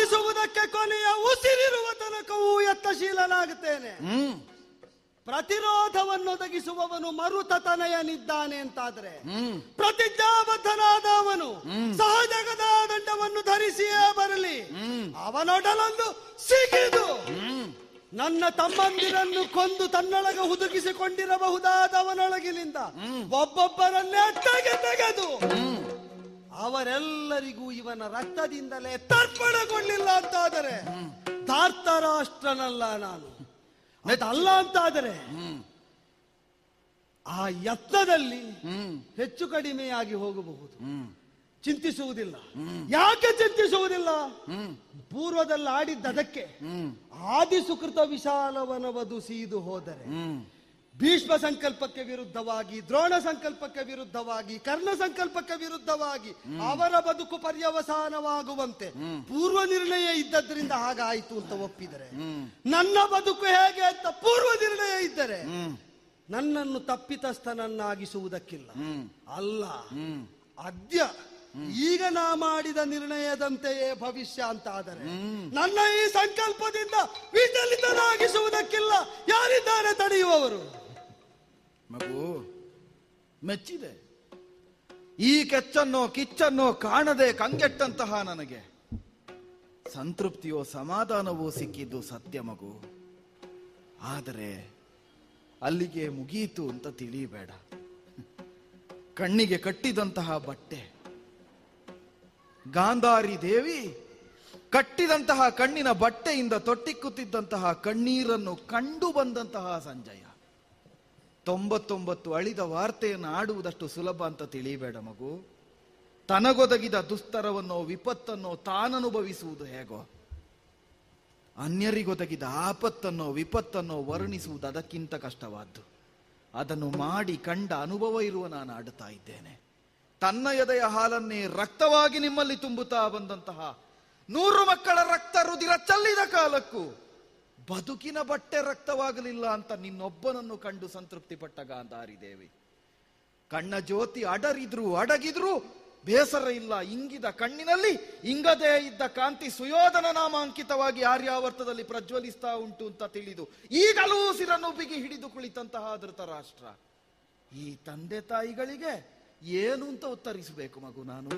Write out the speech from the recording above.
ಬಾಸುವುದಕ್ಕೆ ಕೊನೆಯ ಉಸಿರಿರುವ ತನಕವೂ ಯತ್ನಶೀಲನಾಗುತ್ತೇನೆ ಹ್ಮ್ ಪ್ರತಿರೋಧವನ್ನೊದಗಿಸುವವನು ಮರುತತನಯನಿದ್ದಾನೆ ಅಂತಾದ್ರೆ ಹ್ಮ್ ಪ್ರತಿಜ್ಞಾಬದ್ಧನಾದವನು ಸಹಜಗದ ದಂಡವನ್ನು ಧರಿಸಿಯೇ ಬರಲಿ ಅವನೊಡಲೊಂದು ಸಿಗಿದು ನನ್ನ ತಮ್ಮಂದಿರನ್ನು ಕೊಂದು ತನ್ನೊಳಗೆ ಹುದುಗಿಸಿಕೊಂಡಿರಬಹುದಾದವನೊಳಗಿನಿಂದ ಒಬ್ಬೊಬ್ಬರನ್ನೇ ತೆಗೆ ತೆಗೆದು ಅವರೆಲ್ಲರಿಗೂ ಇವನ ರಕ್ತದಿಂದಲೇ ತರ್ಪಣಗೊಳ್ಳಿಲ್ಲ ಅಂತಾದರೆ ಧಾರ್ತರಾಷ್ಟ್ರನಲ್ಲ ನಾನು ಅದಲ್ಲ ಅಂತಾದರೆ ಆ ಯತ್ನದಲ್ಲಿ ಹ್ಮ್ ಹೆಚ್ಚು ಕಡಿಮೆಯಾಗಿ ಹೋಗಬಹುದು ಹ್ಮ್ ಚಿಂತಿಸುವುದಿಲ್ಲ ಯಾಕೆ ಚಿಂತಿಸುವುದಿಲ್ಲ ಹ್ಮ್ ಪೂರ್ವದಲ್ಲಿ ಆಡಿದ್ದದಕ್ಕೆ ಹ್ಮ್ ಆದಿ ಸುಕೃತ ವಿಶಾಲವನವದು ಸೀದು ಹೋದರೆ ಹ್ಮ್ ಭೀಷ್ಮ ಸಂಕಲ್ಪಕ್ಕೆ ವಿರುದ್ಧವಾಗಿ ದ್ರೋಣ ಸಂಕಲ್ಪಕ್ಕೆ ವಿರುದ್ಧವಾಗಿ ಕರ್ಣ ಸಂಕಲ್ಪಕ್ಕೆ ವಿರುದ್ಧವಾಗಿ ಅವರ ಬದುಕು ಪರ್ಯವಸಾನವಾಗುವಂತೆ ಪೂರ್ವ ನಿರ್ಣಯ ಇದ್ದದ್ರಿಂದ ಹಾಗಾಯಿತು ಅಂತ ಒಪ್ಪಿದರೆ ನನ್ನ ಬದುಕು ಹೇಗೆ ಅಂತ ಪೂರ್ವ ನಿರ್ಣಯ ಇದ್ದರೆ ಹ್ಮ್ ನನ್ನನ್ನು ತಪ್ಪಿತಸ್ಥನನ್ನಾಗಿಸುವುದಕ್ಕಿಲ್ಲ ಹ್ಮ್ ಅಲ್ಲ ಹ್ಮ್ ಅದ್ಯ ಈಗ ನಾ ಮಾಡಿದ ನಿರ್ಣಯದಂತೆಯೇ ಭವಿಷ್ಯ ಅಂತ ಆದರೆ ನನ್ನ ಈ ಸಂಕಲ್ಪದಿಂದ ವಿಚಲಿತನಾಗಿಸುವುದಕ್ಕಿಲ್ಲ ಯಾರಿದ್ದಾರೆ ತಡೆಯುವವರು ಮಗು ಮೆಚ್ಚಿದೆ ಈ ಕೆಚ್ಚನ್ನೋ ಕಿಚ್ಚನ್ನೋ ಕಾಣದೆ ಕಂಗೆಟ್ಟಂತಹ ನನಗೆ ಸಂತೃಪ್ತಿಯೋ ಸಮಾಧಾನವೋ ಸಿಕ್ಕಿದ್ದು ಸತ್ಯ ಮಗು ಆದರೆ ಅಲ್ಲಿಗೆ ಮುಗಿಯಿತು ಅಂತ ತಿಳಿಯಬೇಡ ಕಣ್ಣಿಗೆ ಕಟ್ಟಿದಂತಹ ಬಟ್ಟೆ ಗಾಂಧಾರಿ ದೇವಿ ಕಟ್ಟಿದಂತಹ ಕಣ್ಣಿನ ಬಟ್ಟೆಯಿಂದ ತೊಟ್ಟಿಕ್ಕುತ್ತಿದ್ದಂತಹ ಕಣ್ಣೀರನ್ನು ಕಂಡು ಬಂದಂತಹ ಸಂಜಯ ತೊಂಬತ್ತೊಂಬತ್ತು ಅಳಿದ ವಾರ್ತೆಯನ್ನು ಆಡುವುದಷ್ಟು ಸುಲಭ ಅಂತ ತಿಳಿಯಬೇಡ ಮಗು ತನಗೊದಗಿದ ದುಸ್ತರವನ್ನೋ ವಿಪತ್ತನ್ನೋ ತಾನನುಭವಿಸುವುದು ಹೇಗೋ ಅನ್ಯರಿಗೊದಗಿದ ಆಪತ್ತನ್ನೋ ವಿಪತ್ತನ್ನೋ ವರ್ಣಿಸುವುದು ಅದಕ್ಕಿಂತ ಕಷ್ಟವಾದ್ದು ಅದನ್ನು ಮಾಡಿ ಕಂಡ ಅನುಭವ ಇರುವ ನಾನು ಆಡುತ್ತಾ ಇದ್ದೇನೆ ತನ್ನ ಎದೆಯ ಹಾಲನ್ನೇ ರಕ್ತವಾಗಿ ನಿಮ್ಮಲ್ಲಿ ತುಂಬುತ್ತಾ ಬಂದಂತಹ ನೂರು ಮಕ್ಕಳ ರಕ್ತ ರುದಿರ ಚಲ್ಲಿದ ಕಾಲಕ್ಕೂ ಬದುಕಿನ ಬಟ್ಟೆ ರಕ್ತವಾಗಲಿಲ್ಲ ಅಂತ ನಿನ್ನೊಬ್ಬನನ್ನು ಕಂಡು ಸಂತೃಪ್ತಿ ಪಟ್ಟ ಗಾಂಧಾರಿ ದೇವಿ ಕಣ್ಣ ಜ್ಯೋತಿ ಅಡರಿದ್ರು ಅಡಗಿದ್ರು ಬೇಸರ ಇಲ್ಲ ಇಂಗಿದ ಕಣ್ಣಿನಲ್ಲಿ ಇಂಗದೇ ಇದ್ದ ಕಾಂತಿ ಸುಯೋಧನ ನಾಮ ಅಂಕಿತವಾಗಿ ಆರ್ಯಾವರ್ತದಲ್ಲಿ ಪ್ರಜ್ವಲಿಸ್ತಾ ಉಂಟು ಅಂತ ತಿಳಿದು ಈಗಲೂ ಸಿರನ್ನು ಬಿಗಿ ಹಿಡಿದು ಕುಳಿತಂತಹ ಧೃತರಾಷ್ಟ್ರ ಈ ತಂದೆ ತಾಯಿಗಳಿಗೆ ಏನು ಅಂತ ಉತ್ತರಿಸಬೇಕು ಮಗು ನಾನು